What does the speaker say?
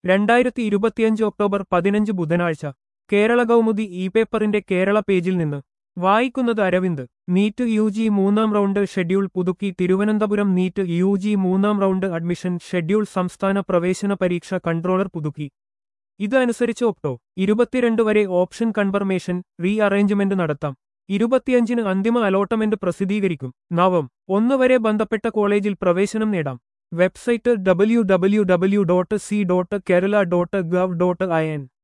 രണ്ടായിരത്തി ഇരുപത്തിയഞ്ച് ഒക്ടോബർ പതിനഞ്ച് ബുധനാഴ്ച കേരള കൗമുദി ഇ പേപ്പറിന്റെ കേരള പേജിൽ നിന്ന് വായിക്കുന്നത് അരവിന്ദ് നീറ്റ് യു ജി മൂന്നാം റൗണ്ട് ഷെഡ്യൂൾ പുതുക്കി തിരുവനന്തപുരം നീറ്റ് യു ജി മൂന്നാം റൗണ്ട് അഡ്മിഷൻ ഷെഡ്യൂൾ സംസ്ഥാന പ്രവേശന പരീക്ഷ കൺട്രോളർ പുതുക്കി ഇത് അനുസരിച്ച് ഒക്ടോ ഇരുപത്തിരണ്ട് വരെ ഓപ്ഷൻ കൺഫർമേഷൻ റീ അറേഞ്ച്മെന്റ് നടത്താം ഇരുപത്തിയഞ്ചിന് അന്തിമ അലോട്ട്മെന്റ് പ്രസിദ്ധീകരിക്കും നവം ഒന്ന് വരെ ബന്ധപ്പെട്ട കോളേജിൽ പ്രവേശനം നേടാം website W W W dot C dot Kerala dot gov dot I N